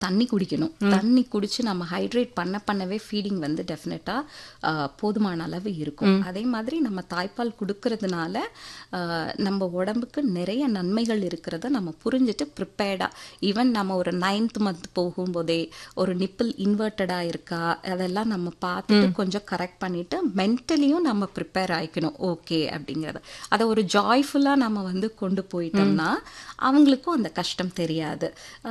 தண்ணி குடிக்கணும் தண்ணி குடிச்சு நம்ம ஹைட்ரேட் பண்ண பண்ணவே ஃபீடிங் வந்து டெஃபினட்டாக போதுமான அளவு இருக்கும் அதே மாதிரி நம்ம தாய்ப்பால் கொடுக்கறதுனால ஆஹ், நம்ம உடம்புக்கு நிறைய நன்மைகள் இருக்கிறத நம்ம புரிஞ்சுட்டு ப்ரிப்பேர்டாக ஈவன் நம்ம ஒரு நைன்த் மந்த் போகும்போதே ஒரு நிப்பிள் இன்வெர்ட்டடாக இருக்கா அதெல்லாம் நம்ம பார்த்துட்டு கொஞ்சம் கரெக்ட் பண்ணிட்டு மென்டலியும் நம்ம ப்ரிப்பேர் ஆயிக்கணும் ஓகே அப்படிங்கிறத அதை ஒரு ஜாய்ஃபுல்லாக நம்ம வந்து கொண்டு போயிட்டோம்னா அவங்களுக்கும் அந்த கஷ்டம் தெரியாது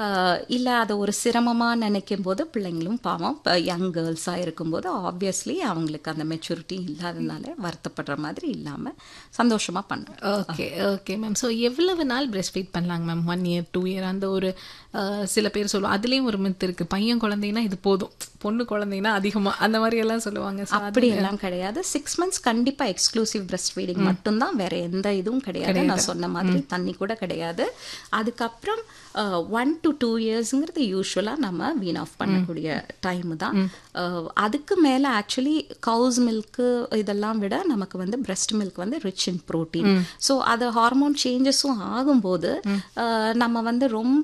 இல்லை அதை ஒரு சிரமமாக நினைக்கும் போது பிள்ளைங்களும் பாவம் இப்போ யங் கேர்ள்ஸாக இருக்கும்போது ஆப்வியஸ்லி அவங்களுக்கு அந்த மெச்சூரிட்டி இல்லாதனால வருத்தப்படுற மாதிரி இல்லாமல் சந்தோஷமாக பண்ண ஓகே ஓகே மேம் ஸோ எவ்வளவு நாள் பிரஸ்ட் ஃபீட் பண்ணலாங்க ma'am one year two year அந்த ஒரு அஹ், சில பேர் சொல்லுவோம் அதுலேயும் ஒரு மித்து இருக்கு பையன் குழந்தைங்கன்னா இது போதும் பொண்ணு குழந்தைங்கன்னா அதிகமா அந்த மாதிரி எல்லாம் சொல்லுவாங்க So, அப்படி எல்லாம் கிடையாது சிக்ஸ் மந்த்ஸ் கண்டிப்பா எக்ஸ்க்ளூசிவ் பிரஸ்ட் ஃபீடிங் மட்டும்தான் வேற எந்த இதுவும் கிடையாது நான் சொன்ன மாதிரி தண்ணி கூட கிடையாது அதுக்கப்புறம் ஒன் டு டூ இயர்ஸ்ங்கிறது யூஸ்வலா நம்ம வீன் ஆஃப் பண்ணக்கூடிய டைம் தான் அஹ், அதுக்கு மேல ஆக்சுவலி கவுஸ் மில்க்கு இதெல்லாம் விட நமக்கு வந்து பிரஸ்ட் மில்க் வந்து ரிச் இன் ப்ரோட்டீன் ஸோ அது ஹார்மோன் சேஞ்சஸும் ஆகும்போது அஹ், நம்ம வந்து ரொம்ப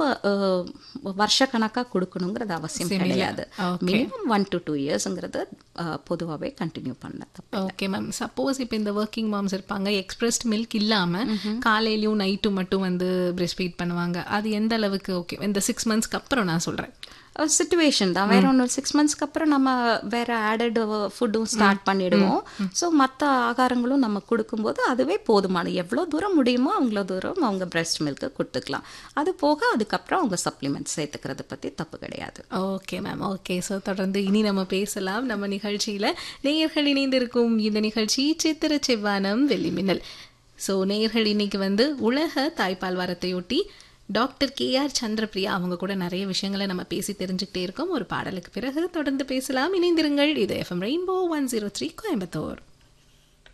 வருஷக்கணக்கா கொடுக்கணுங்கிறது அவசியம் கிடையாது மினிமம் ஒன் டு டூ இயர்ஸ்ங்கிறது பொதுவாகவே கண்டினியூ பண்ண தப்பு ஓகே மேம் சப்போஸ் இப்போ இந்த ஒர்க்கிங் மாம்ஸ் இருப்பாங்க எக்ஸ்பிரஸ்ட் மில்க் இல்லாம காலையிலயும் நைட்டும் மட்டும் வந்து பிரஸ்ட் ஃபீட் பண்ணுவாங்க அது எந்த அளவுக்கு ஓகே இந்த சிக்ஸ் மந்த்ஸ்க்கு அப்புறம் நான் சொல்றேன் சுச்சுவேஷன் தான் வேற ஒன்று சிக்ஸ் மந்த்ஸ்க்கு அப்புறம் நம்ம வேற ஆடட் ஃபுட்டும் ஸ்டார்ட் பண்ணிடுவோம் ஸோ மற்ற ஆகாரங்களும் நம்ம கொடுக்கும்போது அதுவே போதுமான எவ்வளோ தூரம் முடியுமோ அவ்வளோ தூரம் அவங்க பிரஸ்ட் மில்க்கு கொடுத்துக்கலாம் அது போக அதுக்கப்புறம் அவங்க சப்ளிமெண்ட் சேர்த்துக்கிறத பற்றி தப்பு கிடையாது ஓகே மேம் ஓகே ஸோ தொடர்ந்து இனி நம்ம பேசலாம் நம்ம நிகழ்ச்சியில நேயர்கள் இணைந்திருக்கும் இந்த நிகழ்ச்சி சித்திர செவ்வானம் வெள்ளி மின்னல் ஸோ நேயர்கள் இன்னைக்கு வந்து உலக தாய்ப்பால் வாரத்தையொட்டி டாக்டர் கே ஆர் சந்திரபிரியா அவங்க கூட நிறைய விஷயங்களை நம்ம பேசி தெரிஞ்சுக்கிட்டே இருக்கோம் ஒரு பாடலுக்கு பிறகு தொடர்ந்து பேசலாம் இணைந்திருங்கள் இது FM rainbow one zero three Coimbatore